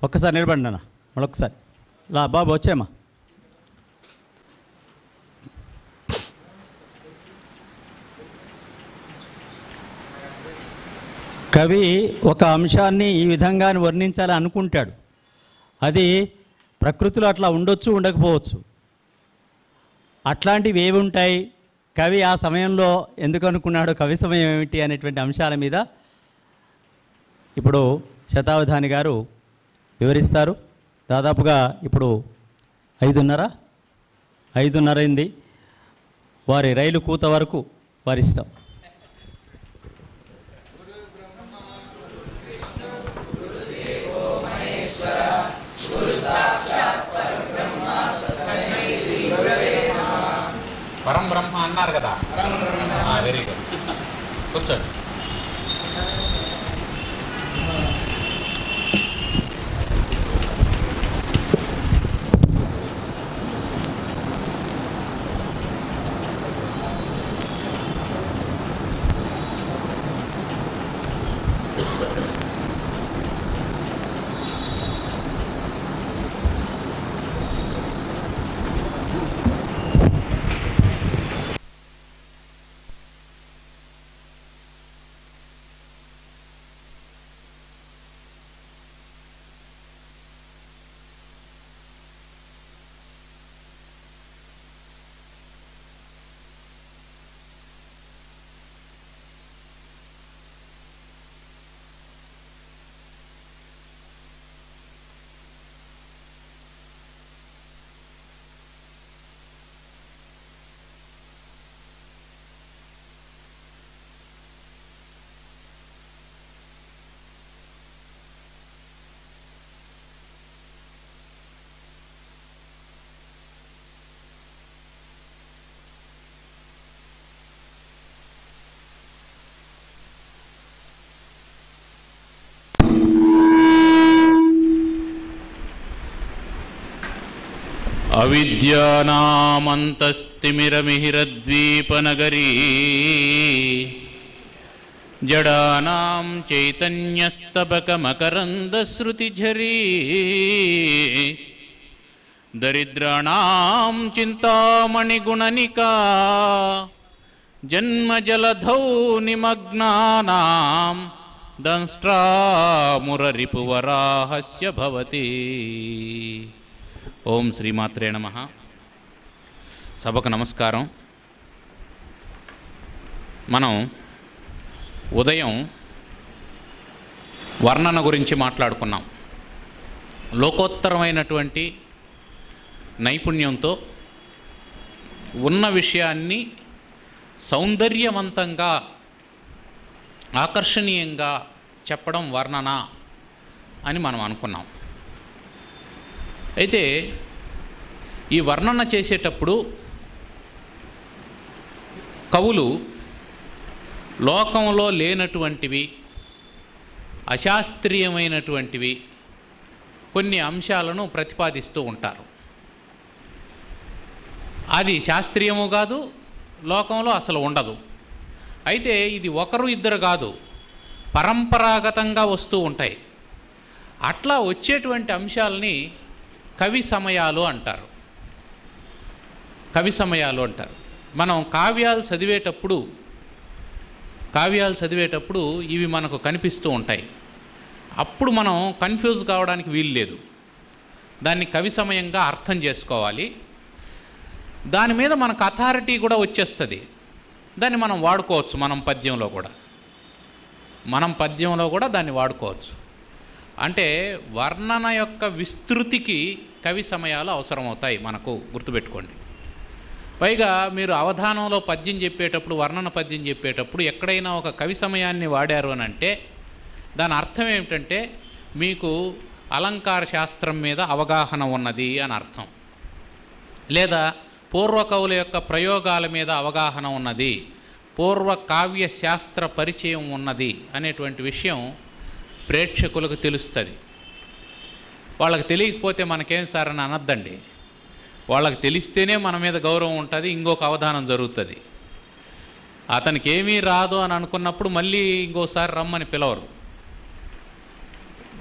ఒక్కసారి నిలబడి నాన్న మళ్ళొక్కసారి లా బాబు వచ్చేమ్మా కవి ఒక అంశాన్ని ఈ విధంగా వర్ణించాలని అనుకుంటాడు అది ప్రకృతిలో అట్లా ఉండొచ్చు ఉండకపోవచ్చు అట్లాంటివి ఏవి ఉంటాయి కవి ఆ సమయంలో ఎందుకు అనుకున్నాడు కవి సమయం ఏమిటి అనేటువంటి అంశాల మీద ఇప్పుడు శతావధాని గారు వివరిస్తారు దాదాపుగా ఇప్పుడు ఐదున్నర ఐదున్నర అయింది వారి రైలు కూత వరకు వారి ఇష్టం పరం బ్రహ్మ అన్నారు కదా వెరీ గుడ్ కూర్చోండి అవిద్యానామంతస్తిమిరమిహిరద్వీపనగరీ జడానాం చైతన్యస్తబకమకరందశ్రుతిఝరీ దరిద్రాణాం చింతామణిగుణనికా జన్మజలధౌ నిమగ్నానాం దంష్ట్రామురరిపువరాహస్య భవతి ఓం శ్రీమాత్రే నమ సభకు నమస్కారం మనం ఉదయం వర్ణన గురించి మాట్లాడుకున్నాం లోకోత్తరమైనటువంటి నైపుణ్యంతో ఉన్న విషయాన్ని సౌందర్యవంతంగా ఆకర్షణీయంగా చెప్పడం వర్ణన అని మనం అనుకున్నాం అయితే ఈ వర్ణన చేసేటప్పుడు కవులు లోకంలో లేనటువంటివి అశాస్త్రీయమైనటువంటివి కొన్ని అంశాలను ప్రతిపాదిస్తూ ఉంటారు అది శాస్త్రీయము కాదు లోకంలో అసలు ఉండదు అయితే ఇది ఒకరు ఇద్దరు కాదు పరంపరాగతంగా వస్తూ ఉంటాయి అట్లా వచ్చేటువంటి అంశాలని కవి సమయాలు అంటారు కవి సమయాలు అంటారు మనం కావ్యాలు చదివేటప్పుడు కావ్యాలు చదివేటప్పుడు ఇవి మనకు కనిపిస్తూ ఉంటాయి అప్పుడు మనం కన్ఫ్యూజ్ కావడానికి వీలు లేదు దాన్ని కవి సమయంగా అర్థం చేసుకోవాలి దాని మీద మనకు అథారిటీ కూడా వచ్చేస్తుంది దాన్ని మనం వాడుకోవచ్చు మనం పద్యంలో కూడా మనం పద్యంలో కూడా దాన్ని వాడుకోవచ్చు అంటే వర్ణన యొక్క విస్తృతికి కవి సమయాలు అవసరమవుతాయి మనకు గుర్తుపెట్టుకోండి పైగా మీరు అవధానంలో పద్యం చెప్పేటప్పుడు వర్ణన పద్యం చెప్పేటప్పుడు ఎక్కడైనా ఒక కవి సమయాన్ని వాడారు అని అంటే దాని అర్థం ఏమిటంటే మీకు అలంకార శాస్త్రం మీద అవగాహన ఉన్నది అని అర్థం లేదా పూర్వ కవుల యొక్క ప్రయోగాల మీద అవగాహన ఉన్నది పూర్వ కావ్య శాస్త్ర పరిచయం ఉన్నది అనేటువంటి విషయం ప్రేక్షకులకు తెలుస్తుంది వాళ్ళకి తెలియకపోతే మనకేం సార్ అని అనద్దండి వాళ్ళకి తెలిస్తేనే మన మీద గౌరవం ఉంటుంది ఇంకొక అవధానం జరుగుతుంది అతనికి ఏమీ రాదు అని అనుకున్నప్పుడు మళ్ళీ ఇంకోసారి రమ్మని పిలవరు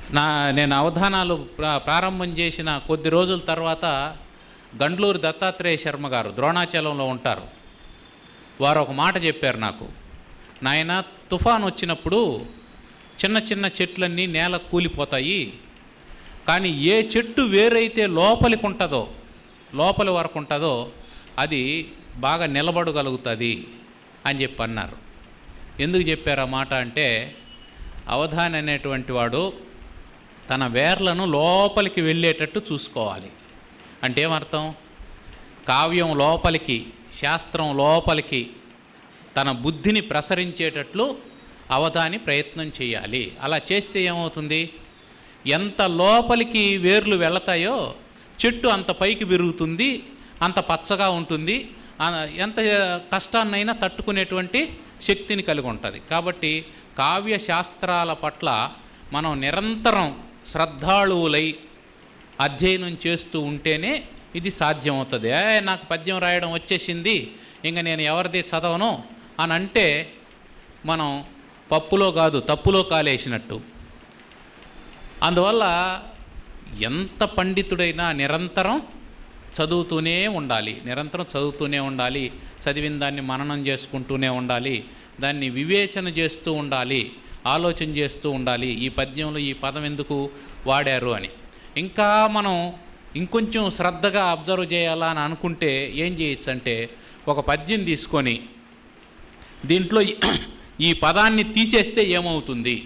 నా నేను అవధానాలు ప్రా- ప్రారంభం చేసిన కొద్ది రోజుల తర్వాత గండ్లూరు దత్తాత్రేయ శర్మ గారు ద్రోణాచలంలో ఉంటారు వారు ఒక మాట చెప్పారు నాకు నాయన తుఫాన్ వచ్చినప్పుడు చిన్న చిన్న చెట్లన్నీ నేల కూలిపోతాయి కానీ ఏ చెట్టు వేరైతే లోపలికి ఉంటుందో లోపలి వరకు ఉంటుందో అది బాగా నిలబడగలుగుతుంది అని చెప్పి అన్నారు ఎందుకు చెప్పారు ఆ మాట అంటే అవధాని అనేటువంటి వాడు తన వేర్లను లోపలికి వెళ్ళేటట్టు చూసుకోవాలి అంటే ఏమర్థం కావ్యం లోపలికి శాస్త్రం లోపలికి తన బుద్ధిని ప్రసరించేటట్లు అవధాని ప్రయత్నం చేయాలి అలా చేస్తే ఏమవుతుంది ఎంత లోపలికి వేర్లు వెళతాయో చెట్టు అంత పైకి పెరుగుతుంది అంత పచ్చగా ఉంటుంది ఆ, ఎంత కష్టాన్నైనా తట్టుకునేటువంటి శక్తిని కలిగి ఉంటుంది కాబట్టి కావ్య శాస్త్రాల పట్ల మనం నిరంతరం శ్రద్ధాళువులై అధ్యయనం చేస్తూ ఉంటేనే ఇది సాధ్యమవుతుంది ఏ నాకు పద్యం రాయడం వచ్చేసింది ఇంక నేను ఎవరిది చదవను అని అంటే మనం పప్పులో కాదు తప్పులో కాలేసినట్టు అందువల్ల ఎంత పండితుడైనా నిరంతరం చదువుతూనే ఉండాలి నిరంతరం చదువుతూనే ఉండాలి చదివిన దాన్ని మననం చేసుకుంటూనే ఉండాలి దాన్ని వివేచన చేస్తూ ఉండాలి ఆలోచన చేస్తూ ఉండాలి ఈ పద్యంలో ఈ పదం ఎందుకు వాడారు అని ఇంకా మనం ఇంకొంచెం శ్రద్ధగా అబ్జర్వ్ చేయాలా అని అనుకుంటే ఏం చేయొచ్చు అంటే ఒక పద్యం తీసుకొని దీంట్లో ఈ- ఈ పదాన్ని తీసేస్తే ఏమవుతుంది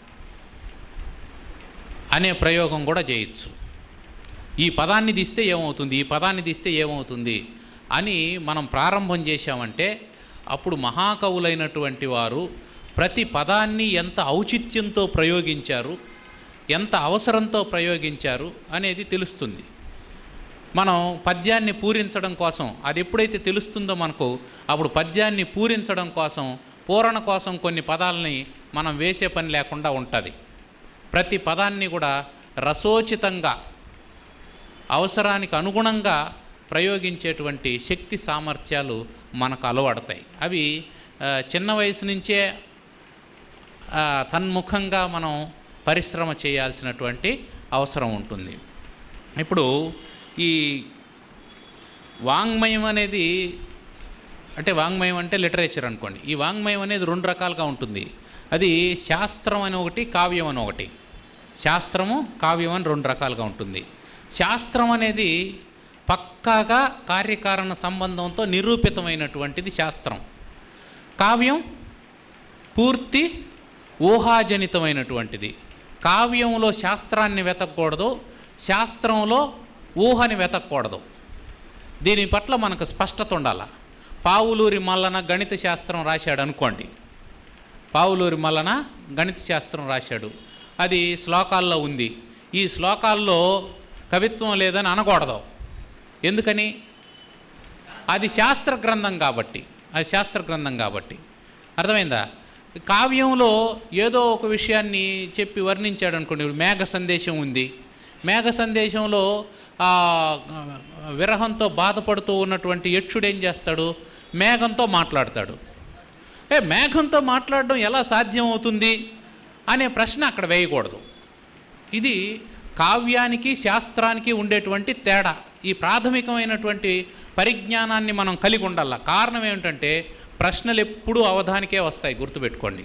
అనే ప్రయోగం కూడా చేయొచ్చు ఈ పదాన్ని తీస్తే ఏమవుతుంది ఈ పదాన్ని తీస్తే ఏమవుతుంది అని మనం ప్రారంభం చేశామంటే అప్పుడు మహాకవులైనటువంటి వారు ప్రతి పదాన్ని ఎంత ఔచిత్యంతో ప్రయోగించారు ఎంత అవసరంతో ప్రయోగించారు అనేది తెలుస్తుంది మనం పద్యాన్ని పూరించడం కోసం అది ఎప్పుడైతే తెలుస్తుందో మనకు అప్పుడు పద్యాన్ని పూరించడం కోసం పూరణ కోసం కొన్ని పదాలని మనం వేసే పని లేకుండా ఉంటుంది ప్రతి పదాన్ని కూడా రసోచితంగా అవసరానికి అనుగుణంగా ప్రయోగించేటువంటి శక్తి సామర్థ్యాలు మనకు అలవడతాయి అవి ఆ, చిన్న వయసు నుంచే ఆ, తన్ముఖంగా మనం పరిశ్రమ చేయాల్సినటువంటి అవసరం ఉంటుంది ఇప్పుడు ఈ వాంగ్మయం అనేది అంటే వాంగ్మయం అంటే లిటరేచర్ అనుకోండి ఈ వాంగ్మయం అనేది రెండు రకాలుగా ఉంటుంది అది శాస్త్రం అని ఒకటి కావ్యం అని ఒకటి శాస్త్రము కావ్యం అని రెండు రకాలుగా ఉంటుంది శాస్త్రం అనేది పక్కాగా కార్యకారణ సంబంధంతో నిరూపితమైనటువంటిది శాస్త్రం కావ్యం పూర్తి ఊహాజనితమైనటువంటిది కావ్యంలో శాస్త్రాన్ని వెతకూడదు శాస్త్రంలో ఊహని వెతకూడదు దీని పట్ల మనకు స్పష్టత ఉండాల పావులూరి మల్లన గణిత శాస్త్రం రాశాడు అనుకోండి పావులూరి మల్లన గణిత శాస్త్రం రాశాడు అది శ్లోకాల్లో ఉంది ఈ శ్లోకాల్లో కవిత్వం లేదని అనకూడదు ఎందుకని అది శాస్త్ర గ్రంథం కాబట్టి అది శాస్త్ర గ్రంథం కాబట్టి అర్థమైందా కావ్యంలో ఏదో ఒక విషయాన్ని చెప్పి వర్ణించాడు అనుకోండి ఇప్పుడు మేఘ సందేశం ఉంది మేఘ సందేశంలో ఆ విరహంతో బాధపడుతూ ఉన్నటువంటి యక్షుడు ఏం చేస్తాడు మేఘంతో మాట్లాడతాడు ఏ మేఘంతో మాట్లాడడం ఎలా సాధ్యం అవుతుంది అనే ప్రశ్న అక్కడ వేయకూడదు ఇది కావ్యానికి శాస్త్రానికి ఉండేటువంటి తేడా ఈ ప్రాథమికమైనటువంటి పరిజ్ఞానాన్ని మనం కలిగి ఉండాల కారణం ఏమిటంటే ప్రశ్నలు ఎప్పుడూ అవధానికే వస్తాయి గుర్తుపెట్టుకోండి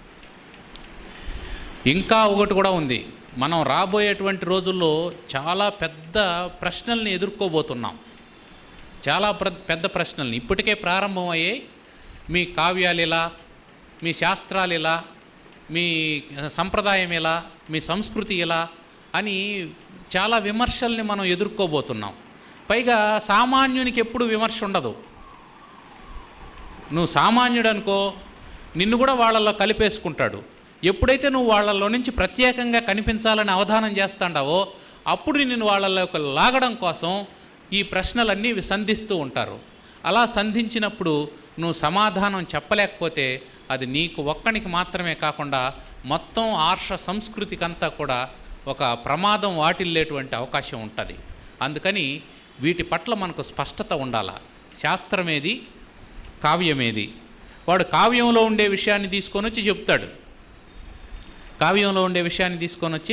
ఇంకా ఒకటి కూడా ఉంది మనం రాబోయేటువంటి రోజుల్లో చాలా పెద్ద ప్రశ్నల్ని ఎదుర్కోబోతున్నాం చాలా ప్ర పెద్ద ప్రశ్నల్ని ఇప్పటికే ప్రారంభమయ్యాయి మీ కావ్యాలు ఇలా మీ శాస్త్రాలు ఇలా మీ సంప్రదాయం ఎలా మీ సంస్కృతి ఎలా అని చాలా విమర్శల్ని మనం ఎదుర్కోబోతున్నాం పైగా సామాన్యునికి ఎప్పుడు విమర్శ ఉండదు నువ్వు సామాన్యుడు అనుకో నిన్ను కూడా వాళ్ళల్లో కలిపేసుకుంటాడు ఎప్పుడైతే నువ్వు వాళ్ళల్లో నుంచి ప్రత్యేకంగా కనిపించాలని అవధానం చేస్తాండావో అప్పుడు నిన్ను వాళ్ళలోకి లాగడం కోసం ఈ ప్రశ్నలన్నీ సంధిస్తూ ఉంటారు అలా సంధించినప్పుడు నువ్వు సమాధానం చెప్పలేకపోతే అది నీకు ఒక్కనికి మాత్రమే కాకుండా మొత్తం ఆర్ష సంస్కృతికంతా కూడా ఒక ప్రమాదం వాటిల్లేటువంటి అవకాశం ఉంటుంది అందుకని వీటి పట్ల మనకు స్పష్టత ఉండాల శాస్త్రమేది కావ్యమేది వాడు కావ్యంలో ఉండే విషయాన్ని తీసుకొని వచ్చి చెప్తాడు కావ్యంలో ఉండే విషయాన్ని తీసుకొని వచ్చి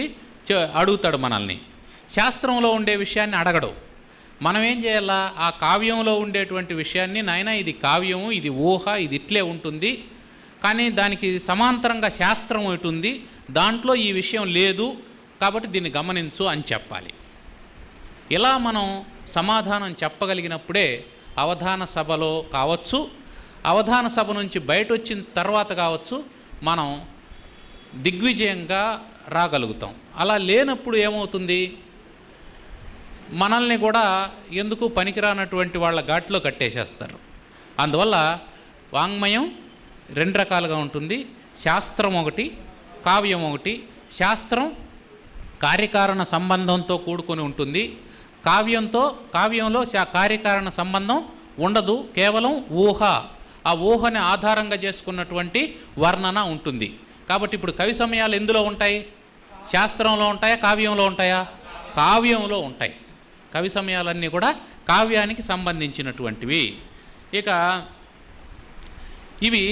చె- అడుగుతాడు మనల్ని శాస్త్రంలో ఉండే విషయాన్ని అడగడు మనం ఏం చేయాలా ఆ కావ్యంలో ఉండేటువంటి విషయాన్ని నాయన ఇది కావ్యము ఇది ఊహ ఇది ఇట్లే ఉంటుంది కానీ దానికి సమాంతరంగా శాస్త్రం ఒకటి ఉంది దాంట్లో ఈ విషయం లేదు కాబట్టి దీన్ని గమనించు అని చెప్పాలి ఇలా మనం సమాధానం చెప్పగలిగినప్పుడే అవధాన సభలో కావచ్చు అవధాన సభ నుంచి బయట వచ్చిన తర్వాత కావచ్చు మనం దిగ్విజయంగా రాగలుగుతాం అలా లేనప్పుడు ఏమవుతుంది మనల్ని కూడా ఎందుకు పనికిరానటువంటి వాళ్ళ ఘాట్లో కట్టేసేస్తారు అందువల్ల వాంగ్మయం రెండు రకాలుగా ఉంటుంది శాస్త్రం ఒకటి కావ్యం ఒకటి శాస్త్రం కార్యకారణ సంబంధంతో కూడుకొని ఉంటుంది కావ్యంతో కావ్యంలో శా- కార్యకారణ సంబంధం ఉండదు కేవలం ఊహ ఆ ఊహని ఆధారంగా చేసుకున్నటువంటి వర్ణన ఉంటుంది కాబట్టి ఇప్పుడు కవి సమయాలు ఎందులో ఉంటాయి శాస్త్రంలో ఉంటాయా కావ్యంలో ఉంటాయా కావ్యంలో ఉంటాయి కవి సమయాలన్నీ కూడా కావ్యానికి సంబంధించినటువంటివి ఇక ఇవి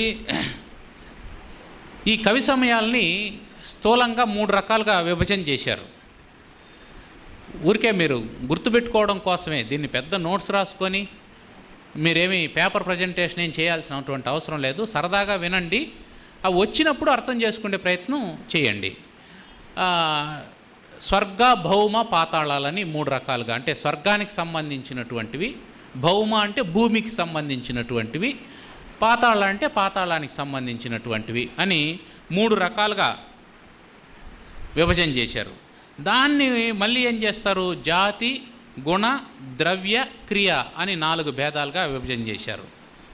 ఈ కవి సమయాల్ని స్థూలంగా మూడు రకాలుగా విభజన చేశారు ఊరికే మీరు గుర్తుపెట్టుకోవడం కోసమే దీన్ని పెద్ద నోట్స్ రాసుకొని మీరేమి పేపర్ ప్రజెంటేషన్ ఏం చేయాల్సినటువంటి అవసరం లేదు సరదాగా వినండి అవి వచ్చినప్పుడు అర్థం చేసుకునే ప్రయత్నం చేయండి ఆ, స్వర్గ భౌమ పాతాళాలని మూడు రకాలుగా అంటే స్వర్గానికి సంబంధించినటువంటివి భౌమ అంటే భూమికి సంబంధించినటువంటివి పాతాళ అంటే పాతాళానికి సంబంధించినటువంటివి అని మూడు రకాలుగా విభజన చేశారు దాన్ని మళ్ళీ ఏం చేస్తారు జాతి గుణ ద్రవ్య క్రియ అని నాలుగు భేదాలుగా విభజన చేశారు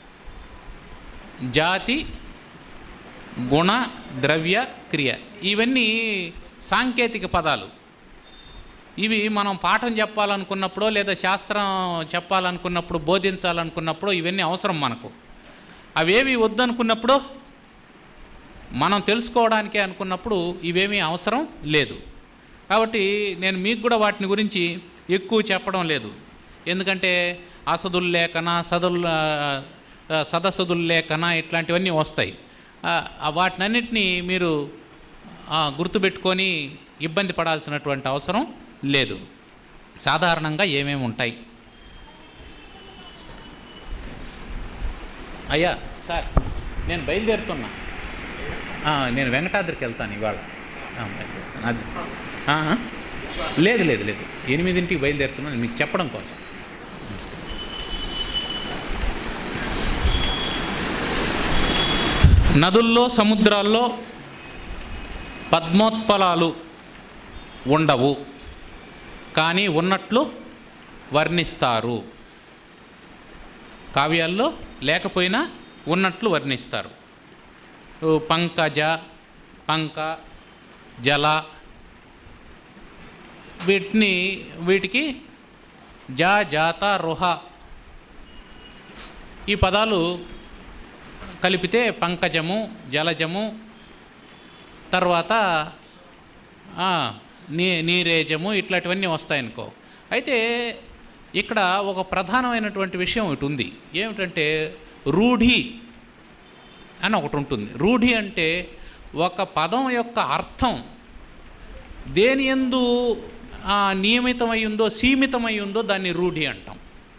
జాతి గుణ ద్రవ్య క్రియ ఇవన్నీ సాంకేతిక పదాలు ఇవి మనం పాఠం చెప్పాలనుకున్నప్పుడు లేదా శాస్త్రం చెప్పాలనుకున్నప్పుడు బోధించాలనుకున్నప్పుడు ఇవన్నీ అవసరం మనకు అవేవి వద్దనుకున్నప్పుడు మనం తెలుసుకోవడానికే అనుకున్నప్పుడు ఇవేమీ అవసరం లేదు కాబట్టి నేను మీకు కూడా వాటిని గురించి ఎక్కువ చెప్పడం లేదు ఎందుకంటే అసదుల్లేఖన సదుల్ ఆ, సదసదుల్లేఖన ఇట్లాంటివన్నీ వస్తాయి ఆ, ఆ వాటినన్నిటినీ మీరు ఆ, గుర్తుపెట్టుకొని ఇబ్బంది పడాల్సినటువంటి అవసరం లేదు సాధారణంగా ఏమేమి ఉంటాయి అయ్యా సార్ నేను బయలుదేరుతున్నా ఆ, నేను వెంకటాద్రికి వెళ్తాను ఇవాళ ఆ, బయలుదేరుతాను. అది ఆ, ఆ. లేదు లేదు లేదు ఎనిమిదింటికి బయలుదేరుతున్నాను మీకు చెప్పడం కోసం నదుల్లో సముద్రాల్లో పద్మోత్పలాలు ఉండవు కానీ ఉన్నట్లు వర్ణిస్తారు కావ్యాల్లో లేకపోయినా ఉన్నట్లు వర్ణిస్తారు ఓ పంకజ పంక జల వీటిని వీటికి జా జాత రుహ ఈ పదాలు కలిపితే పంకజము జలజము తర్వాత ఆ, నీ నీరేజము ఇట్లాంటివన్నీ వస్తాయనుకో అయితే ఇక్కడ ఒక ప్రధానమైనటువంటి విషయం ఒకటి ఉంది ఏమిటంటే రూఢి అని ఒకటి ఉంటుంది రూఢి అంటే ఒక పదం యొక్క అర్థం దేని ఎందు ఆ, నియమితమై ఉందో సీమితమై ఉందో దాన్ని రూఢి అంటాం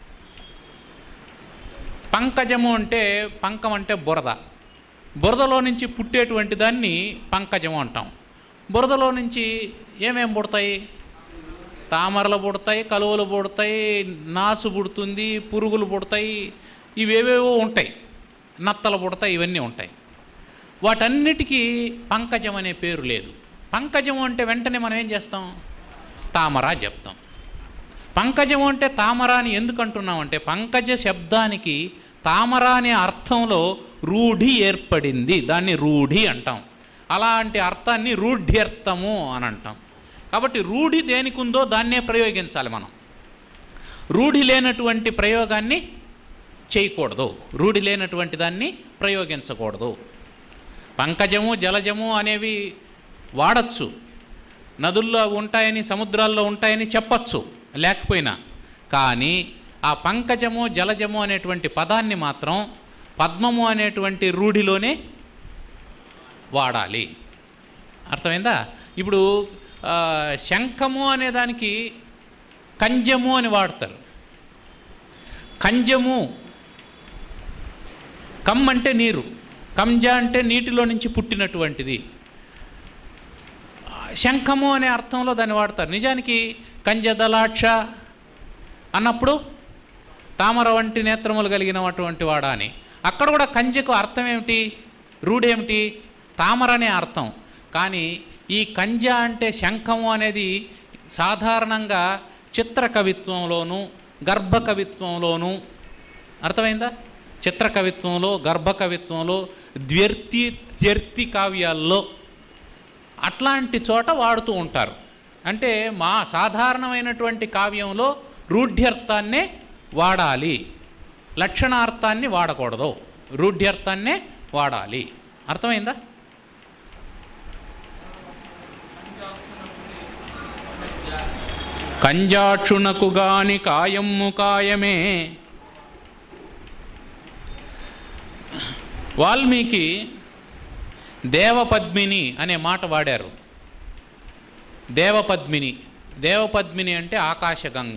పంకజము అంటే పంకం అంటే బురద బురదలో నుంచి పుట్టేటువంటి దాన్ని పంకజము అంటాం బురదలో నుంచి ఏమేం పుడతాయి తామరలు పుడతాయి కలువలు పుడతాయి నాసు పుడుతుంది పురుగులు పుడతాయి ఇవేవేవో ఉంటాయి నత్తలు పుడతాయి ఇవన్నీ ఉంటాయి వాటన్నిటికీ పంకజం అనే పేరు లేదు పంకజం అంటే వెంటనే మనం ఏం చేస్తాం తామర చెప్తాం పంకజం అంటే తామర అని ఎందుకు అంటున్నామంటే పంకజ శబ్దానికి తామర అనే అర్థంలో రూఢి ఏర్పడింది దాన్ని రూఢి అంటాం అలాంటి అర్థాన్ని రూఢ్యర్థము అని అంటాం కాబట్టి రూఢి దేనికి ఉందో దాన్నే ప్రయోగించాలి మనం రూఢి లేనటువంటి ప్రయోగాన్ని చేయకూడదు రూఢి లేనటువంటి దాన్ని ప్రయోగించకూడదు పంకజము జలజము అనేవి వాడచ్చు నదుల్లో ఉంటాయని సముద్రాల్లో ఉంటాయని చెప్పచ్చు లేకపోయినా కానీ ఆ పంకజము జలజము అనేటువంటి పదాన్ని మాత్రం పద్మము అనేటువంటి రూఢిలోనే వాడాలి అర్థమైందా ఇప్పుడు ఆ, శంఖము అనే దానికి కంజము అని వాడతారు కంజము కమ్ అంటే నీరు కంజ అంటే నీటిలో నుంచి పుట్టినటువంటిది ఆ, శంఖము అనే అర్థంలో దాన్ని వాడతారు నిజానికి కంజదలాక్ష అన్నప్పుడు తామర వంటి నేత్రములు కలిగినటువంటి వాడా అని అక్కడ కూడా కంజకు అర్థం ఏమిటి రూడేమిటి తామర అనే అర్థం కానీ ఈ కంజ అంటే శంఖము అనేది సాధారణంగా చిత్ర కవిత్వంలోను గర్భ కవిత్వంలోను అర్థమైందా చిత్ర కవిత్వంలో గర్భ కవిత్వంలో ద్వ్యర్థి త్యర్థి కావ్యాల్లో అట్లాంటి చోట వాడుతూ ఉంటారు అంటే మా సాధారణమైనటువంటి కావ్యంలో రూఢ్యర్థాన్నే వాడాలి లక్షణార్థాన్ని వాడకూడదు రూఢ్యర్థాన్నే వాడాలి అర్థమైందా కంజాక్షునకు గాని కాయమ్ము కాయమే వాల్మీకి దేవపద్మిని అనే మాట వాడారు దేవపద్మిని దేవపద్మిని అంటే ఆకాశగంగ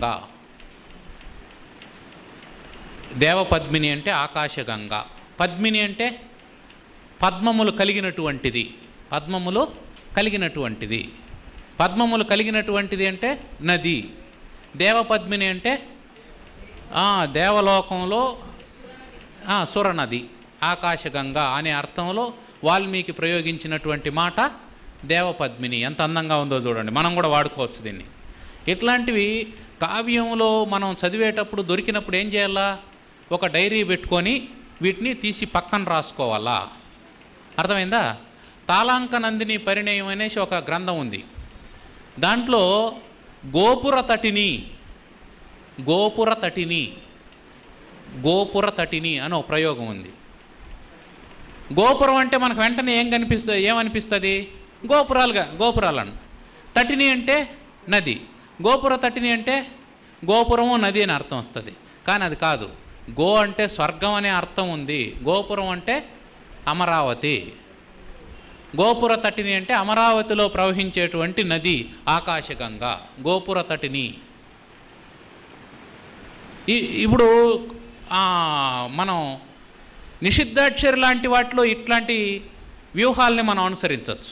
దేవపద్మిని అంటే ఆకాశగంగ పద్మిని అంటే పద్మములు కలిగినటువంటిది పద్మములు కలిగినటువంటిది పద్మములు కలిగినటువంటిది అంటే నది దేవపద్మిని అంటే ఆ, దేవలోకంలో ఆ, సురనది ఆకాశగంగ అనే అర్థంలో వాల్మీకి ప్రయోగించినటువంటి మాట దేవపద్మిని ఎంత అందంగా ఉందో చూడండి మనం కూడా వాడుకోవచ్చు దీన్ని ఇట్లాంటివి కావ్యంలో మనం చదివేటప్పుడు దొరికినప్పుడు ఏం చేయాలా ఒక డైరీ పెట్టుకొని వీటిని తీసి పక్కన రాసుకోవాలా అర్థమైందా తాళాంక నందిని పరిణయం అనేసి ఒక గ్రంథం ఉంది దాంట్లో గోపుర తటిని గోపుర తటిని గోపుర తటిని అని ఒక ప్రయోగం ఉంది గోపురం అంటే మనకు వెంటనే ఏం కనిపిస్తుంది ఏమనిపిస్తుంది గోపురాలుగా గోపురాలను తటిని అంటే నది గోపుర తటిని అంటే గోపురము నది అని అర్థం వస్తుంది కానీ అది కాదు గో అంటే స్వర్గం అనే అర్థం ఉంది గోపురం అంటే అమరావతి గోపుర తటిని అంటే అమరావతిలో ప్రవహించేటువంటి నది ఆకాశగంగ గోపుర తటిని ఈ- ఇప్పుడు ఆ, మనం నిషిద్ధాక్షరి లాంటి వాటిలో ఇట్లాంటి వ్యూహాల్ని మనం అనుసరించవచ్చు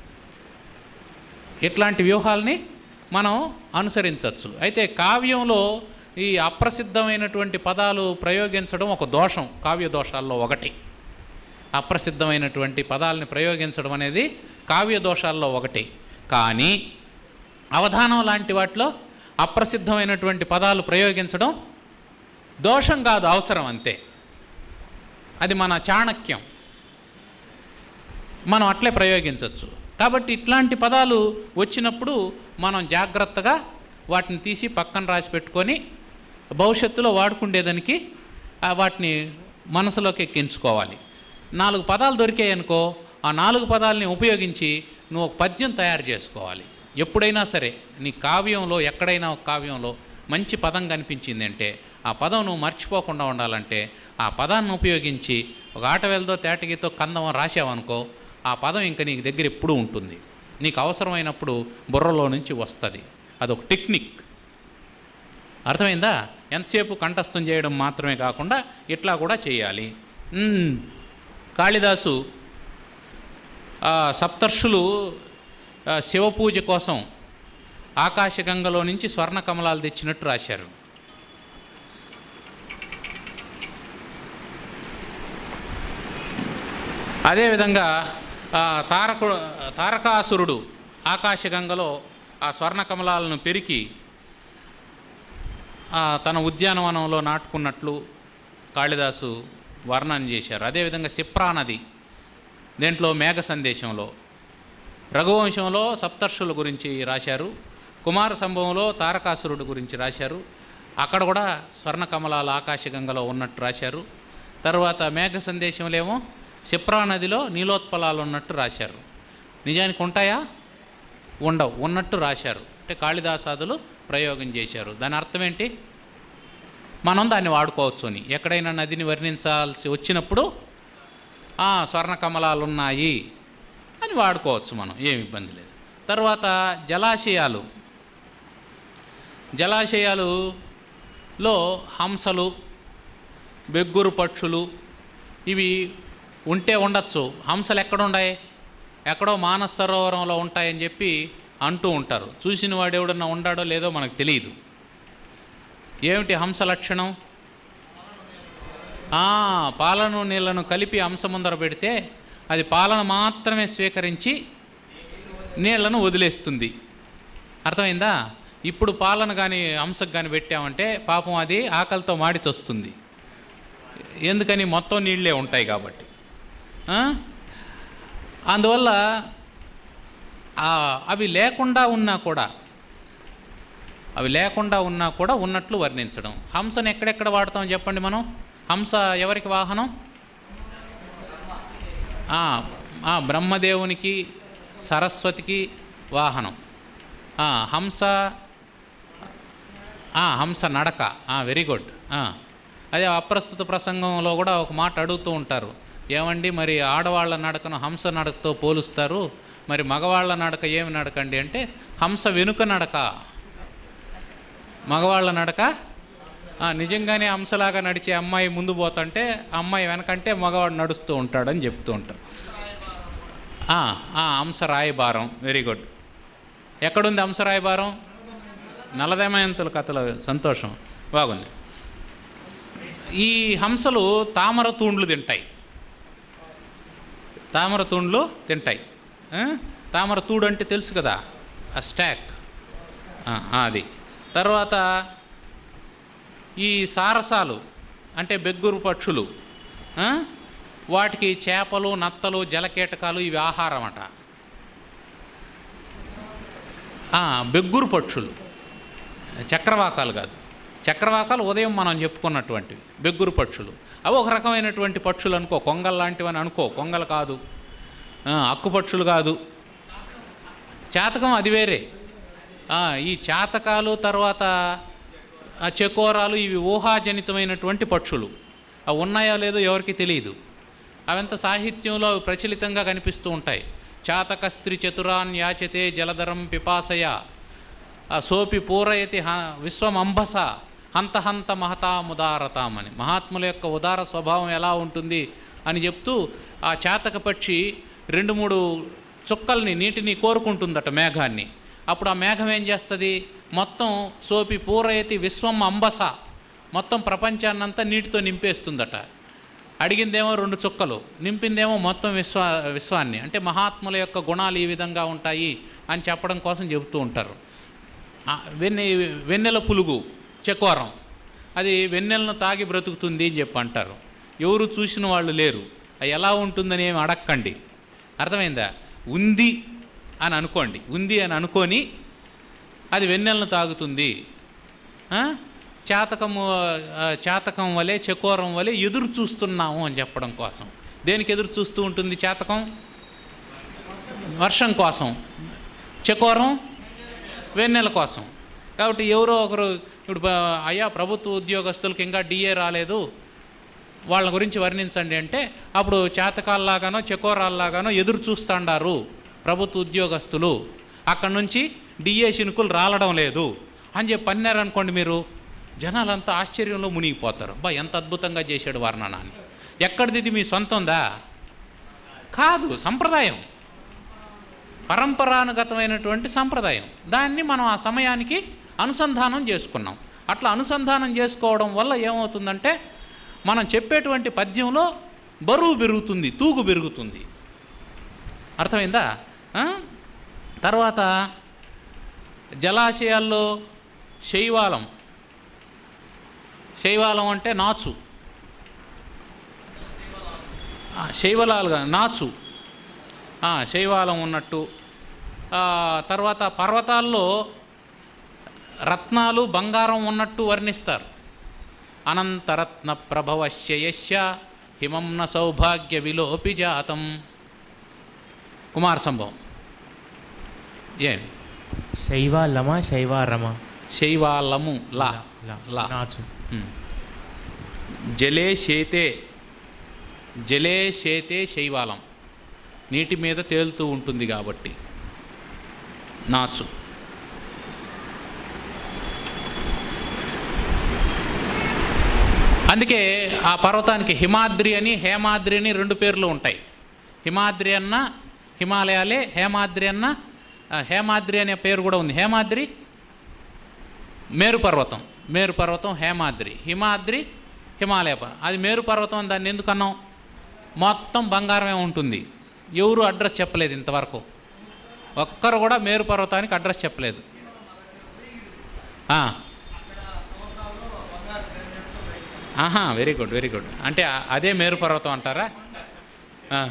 ఇట్లాంటి వ్యూహాల్ని మనం అనుసరించవచ్చు అయితే కావ్యంలో ఈ అప్రసిద్ధమైనటువంటి పదాలు ప్రయోగించడం ఒక దోషం కావ్య దోషాల్లో ఒకటి అప్రసిద్ధమైనటువంటి పదాలని ప్రయోగించడం అనేది కావ్య దోషాల్లో ఒకటి కానీ అవధానం లాంటి వాటిలో అప్రసిద్ధమైనటువంటి పదాలు ప్రయోగించడం దోషం కాదు అవసరం అంతే అది మన చాణక్యం మనం అట్లే ప్రయోగించవచ్చు కాబట్టి ఇట్లాంటి పదాలు వచ్చినప్పుడు మనం జాగ్రత్తగా వాటిని తీసి పక్కన రాసి పెట్టుకొని భవిష్యత్తులో వాడుకుండేదానికి ఆ వాటిని మనసులోకి ఎక్కించుకోవాలి నాలుగు పదాలు దొరికాయి అనుకో ఆ నాలుగు పదాలని ఉపయోగించి నువ్వు ఒక పద్యం తయారు చేసుకోవాలి ఎప్పుడైనా సరే నీ కావ్యంలో ఎక్కడైనా ఒక కావ్యంలో మంచి పదం కనిపించింది అంటే ఆ పదం నువ్వు మర్చిపోకుండా ఉండాలంటే ఆ పదాన్ని ఉపయోగించి ఒక ఆటవేలతో తేటగితో కందం రాసావనుకో ఆ పదం ఇంకా నీకు దగ్గర ఎప్పుడూ ఉంటుంది నీకు అవసరమైనప్పుడు బుర్రలో నుంచి వస్తుంది అదొక టెక్నిక్ అర్థమైందా ఎంతసేపు కంఠస్థం చేయడం మాత్రమే కాకుండా ఇట్లా కూడా చేయాలి మ్మ్. కాళిదాసు ఆ, సప్తర్షులు ఆ, శివపూజ కోసం ఆకాశగంగలో నుంచి స్వర్ణ కమలాలు తెచ్చినట్టు రాశారు అదేవిధంగా ఆ, తారకు తారకాసురుడు ఆకాశగంగలో ఆ స్వర్ణ కమలాలను పెరికి ఆ, తన ఉద్యానవనంలో నాటుకున్నట్లు కాళిదాసు వర్ణన చేశారు అదేవిధంగా సిప్రా నది దేంట్లో మేఘ సందేశంలో రఘువంశంలో సప్తర్షుల గురించి రాశారు కుమార సంభవంలో తారకాసురుడు గురించి రాశారు అక్కడ కూడా స్వర్ణ కమలాలు ఆకాశగంగలో ఉన్నట్టు రాశారు తర్వాత మేఘ సందేశంలో ఏమో సిప్రా నదిలో నీలోత్పలాలు ఉన్నట్టు రాశారు నిజానికి ఉంటాయా ఉండవు ఉన్నట్టు రాశారు అంటే కాళిదాసాదులు ప్రయోగం చేశారు దాని అర్థం ఏంటి మనం దాన్ని వాడుకోవచ్చు అని ఎక్కడైనా నదిని వర్ణించాల్సి వచ్చినప్పుడు "ఆ, స్వర్ణ కమలాలు ఉన్నాయి అని వాడుకోవచ్చు మనం ఏమి ఇబ్బంది లేదు తర్వాత జలాశయాలు జలాశయాలులో హంసలు బెగ్గురు పక్షులు ఇవి ఉంటే ఉండొచ్చు హంసలు ఎక్కడున్నాయి ఎక్కడో మానస సరోవరంలో ఉంటాయని చెప్పి అంటూ ఉంటారు చూసిన వాడు ఎవడన్నా ఉండాడో లేదో మనకు తెలియదు ఏమిటి హంస లక్షణం ఆ, పాలను నీళ్లను కలిపి హంస ముందర పెడితే అది పాలన మాత్రమే స్వీకరించి నీళ్లను వదిలేస్తుంది అర్థమైందా ఇప్పుడు పాలన కానీ హంసకు కానీ పెట్టామంటే పాపం అది ఆకలితో మాడి వస్తుంది ఎందుకని మొత్తం నీళ్ళే ఉంటాయి కాబట్టి ఆ? అందువల్ల ఆ, అవి లేకుండా ఉన్నా కూడా అవి లేకుండా ఉన్నా కూడా ఉన్నట్లు వర్ణించడం హంసను ఎక్కడెక్కడ వాడతాం చెప్పండి మనం హంస ఎవరికి వాహనం ఆ, ఆ, బ్రహ్మదేవునికి సరస్వతికి వాహనం ఆ, హంస ఆ, హంస నడక వెరీ గుడ్ అదే అప్రస్తుత ప్రసంగంలో కూడా ఒక మాట అడుగుతూ ఉంటారు ఏమండి మరి ఆడవాళ్ళ నడకను హంస నడకతో పోలుస్తారు మరి మగవాళ్ళ నడక ఏమి నడకండి అంటే హంస వెనుక నడక మగవాళ్ళ నడక ఆ, నిజంగానే హంసలాగా నడిచే అమ్మాయి ముందు పోతుంటే అమ్మాయి వెనకంటే మగవాడు నడుస్తూ ఉంటాడని చెప్తూ ఉంటారు ఆ, ఆ, హంస రాయబారం వెరీ గుడ్ ఎక్కడుంది హంస రాయబారం నలదమయంతుల కథల సంతోషం బాగుంది ఈ హంసలు తామర తూండ్లు తింటాయి తామర తూండ్లు తింటాయి ఆ? తామర తూడు అంటే తెలుసు కదా ఆ స్టాక్ ఆ, ఆ, అది తర్వాత ఈ సారసాలు అంటే బెగ్గురు పక్షులు ఆ? వాటికి చేపలు నత్తలు జలకీటకాలు ఇవి ఆహారం అట ఆ, బెగ్గురు పక్షులు చక్రవాకాలు కాదు చక్రవాకాలు ఉదయం మనం చెప్పుకున్నటువంటివి బెగ్గురు పక్షులు అవి ఒక రకమైనటువంటి పక్షులు అనుకో కొంగల్ లాంటివి అని అనుకో కొంగలు కాదు ఆ, అక్కు పక్షులు కాదు చాతకం అది వేరే ఆ, ఈ చాతకాలు తర్వాత ఆ చెకోరాలు ఇవి ఊహాజనితమైనటువంటి పక్షులు అవి ఉన్నాయో లేదో ఎవరికి తెలియదు అవంత సాహిత్యంలో అవి ప్రచలితంగా కనిపిస్తూ ఉంటాయి చాతక స్త్రీ చతురాన్ యాచతే జలధరం పిపాసయ ఆ సోపి పూరయతి హ విశ్వం అంబస హంత హంత మహతాముదారతాం అని మహాత్ముల యొక్క ఉదార స్వభావం ఎలా ఉంటుంది అని చెప్తూ ఆ చాతక పక్షి రెండు మూడు చుక్కల్ని నీటిని కోరుకుంటుందట మేఘాన్ని అప్పుడు ఆ మేఘం ఏం చేస్తుంది మొత్తం సోపి పూరయతి విశ్వం అంబస మొత్తం ప్రపంచాన్నంతా నీటితో నింపేస్తుందట అడిగిందేమో రెండు చుక్కలు నింపిందేమో మొత్తం విశ్వ విశ్వాన్ని అంటే మహాత్ముల యొక్క గుణాలు ఈ విధంగా ఉంటాయి అని చెప్పడం కోసం చెబుతూ ఉంటారు ఆ, వెన్నె వెన్నెల పులుగు చెకోరం అది వెన్నెలను తాగి బ్రతుకుతుంది అని చెప్పి అంటారు ఎవరు చూసిన వాళ్ళు లేరు అది ఎలా ఉంటుందని ఏమి అడక్కండి అర్థమైందా ఉంది అని అనుకోండి ఉంది అని అనుకొని అది వెన్నెలను తాగుతుంది ఆ? చాతకము ఆ, చాతకం వలె చకోరం వలె ఎదురు చూస్తున్నాము అని చెప్పడం కోసం దేనికి ఎదురు చూస్తూ ఉంటుంది చాతకం వర్షం కోసం చకోరం వెన్నెల కోసం కాబట్టి ఎవరో ఒకరు ఇప్పుడు ప- అయ్యా ప్రభుత్వ ఉద్యోగస్తులకు ఇంకా డిఏ రాలేదు వాళ్ళ గురించి వర్ణించండి అంటే అప్పుడు చేతకాల్లాగానో చకోరాల్లాగానో ఎదురు చూస్తాండారు ప్రభుత్వ ఉద్యోగస్తులు అక్కడ నుంచి డిఏ శినుకులు రాలడం లేదు అని చెప్పి అన్నారనుకోండి మీరు జనాలంతా ఆశ్చర్యంలో మునిగిపోతారు బా ఎంత అద్భుతంగా చేశాడు వర్ణన అని ఎక్కడిది ఇది మీ సొంతందా కాదు సంప్రదాయం పరంపరానుగతమైనటువంటి సంప్రదాయం దాన్ని మనం ఆ సమయానికి అనుసంధానం చేసుకున్నాం అట్లా అనుసంధానం చేసుకోవడం వల్ల ఏమవుతుందంటే మనం చెప్పేటువంటి పద్యంలో బరువు పెరుగుతుంది తూగు పెరుగుతుంది అర్థమైందా ఆ? తర్వాత జలాశయాల్లో శైవాలం శైవాలం అంటే నాచు ఆ, శైవలాలుగా నాచు ఆ, శైవాలం ఉన్నట్టు ఆ, తర్వాత పర్వతాల్లో రత్నాలు బంగారం ఉన్నట్టు వర్ణిస్తారు అనంతరత్న ప్రభవస్య యస్య హిమం న సౌభాగ్య విలోపి జాతం కుమార సంభవం ఏం శైవాలమ శైవారమ శైవాలము లా లా నాచు ఉమ్. జలే శేతే జలే శేతే శైవాలం నీటి మీద తేలుతూ ఉంటుంది కాబట్టి నాచు అందుకే ఆ పర్వతానికి హిమాద్రి అని హేమాద్రి అని రెండు పేర్లు ఉంటాయి హిమాద్రి అన్న హిమాలయాలే హేమాద్రి అన్న ఆ, హేమాద్రి అనే పేరు కూడా ఉంది హేమాద్రి మేరు పర్వతం మేరు పర్వతం హేమాద్రి హిమాద్రి హిమాలయ పర్వతం అది మేరు పర్వతం అని దాన్ని ఎందుకు అన్నాం మొత్తం బంగారమే ఉంటుంది ఎవరు అడ్రస్ చెప్పలేదు ఇంతవరకు ఒక్కరు కూడా మేరు పర్వతానికి అడ్రస్ చెప్పలేదు ఆ. ఆహా వెరీ గుడ్ వెరీ గుడ్ అంటే ఆ- అదే మేరు పర్వతం అంటారా ఆ.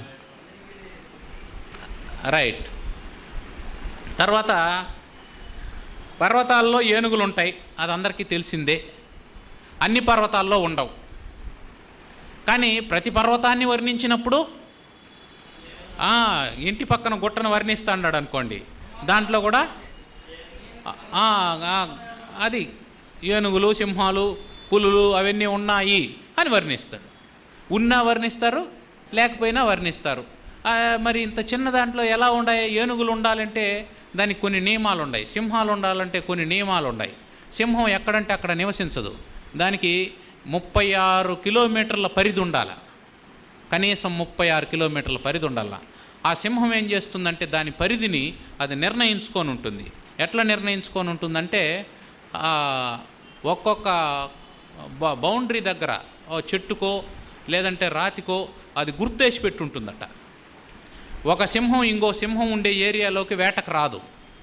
రైట్ తర్వాత పర్వతాల్లో ఏనుగులు ఉంటాయి అది అందరికీ తెలిసిందే అన్ని పర్వతాల్లో ఉండవు కానీ ప్రతి పర్వతాన్ని వర్ణించినప్పుడు ఆ, ఇంటి పక్కన గుట్టను వర్ణిస్తాడు అనుకోండి దాంట్లో కూడా ఆ, ఆ, అది ఏనుగులు సింహాలు పులులు అవన్నీ ఉన్నాయి అని వర్ణిస్తాడు ఉన్నా వర్ణిస్తారు లేకపోయినా వర్ణిస్తారు ఆ, మరి ఇంత చిన్న దాంట్లో ఎలా ఉండాయి ఏనుగులు ఉండాలంటే దానికి కొన్ని నియమాలు ఉన్నాయి సింహాలు ఉండాలంటే కొన్ని నియమాలు ఉన్నాయి సింహం ఎక్కడంటే అక్కడ నివసించదు దానికి ముప్పై ఆరు కిలోమీటర్ల పరిధి ఉండాలి కనీసం ముప్పై ఆరు కిలోమీటర్ల పరిధి ఉండాల ఆ సింహం ఏం చేస్తుందంటే దాని పరిధిని అది నిర్ణయించుకొని ఉంటుంది ఎట్లా నిర్ణయించుకొని ఉంటుందంటే ఆ, ఒక్కొక్క బ- బౌండరీ దగ్గర ఓ చెట్టుకో లేదంటే రాతికో అది గుర్తేసి పెట్టి ఉంటుందట ఒక సింహం ఇంకో సింహం ఉండే ఏరియాలోకి వేటకు రాదు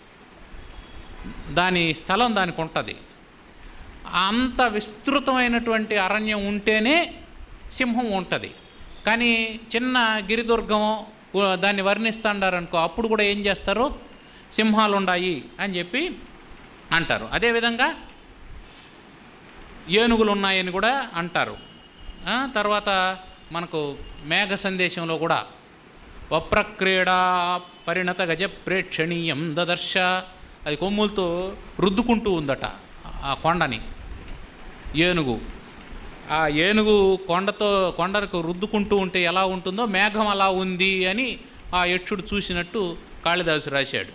దాని స్థలం దానికి ఉంటుంది అంత విస్తృతమైనటువంటి అరణ్యం ఉంటేనే సింహం ఉంటుంది కానీ చిన్న గిరిదుర్గం ఉ- దాన్ని వర్ణిస్తాడారనుకో అప్పుడు కూడా ఏం చేస్తారు సింహాలు ఉన్నాయి అని చెప్పి అంటారు అదేవిధంగా ఏనుగులు ఉన్నాయని కూడా అంటారు ఆ, తర్వాత మనకు మేఘ సందేశంలో కూడా వప్రక్రీడా పరిణత గజ ప్రేక్షణీయం దదర్శ అది కొమ్ములతో రుద్దుకుంటూ ఉందట ఆ కొండని ఏనుగు ఆ ఏనుగు కొండతో కొండకు రుద్దుకుంటూ ఉంటే ఎలా ఉంటుందో మేఘం అలా ఉంది అని ఆ యక్షుడు చూసినట్టు కాళిదాసు రాశాడు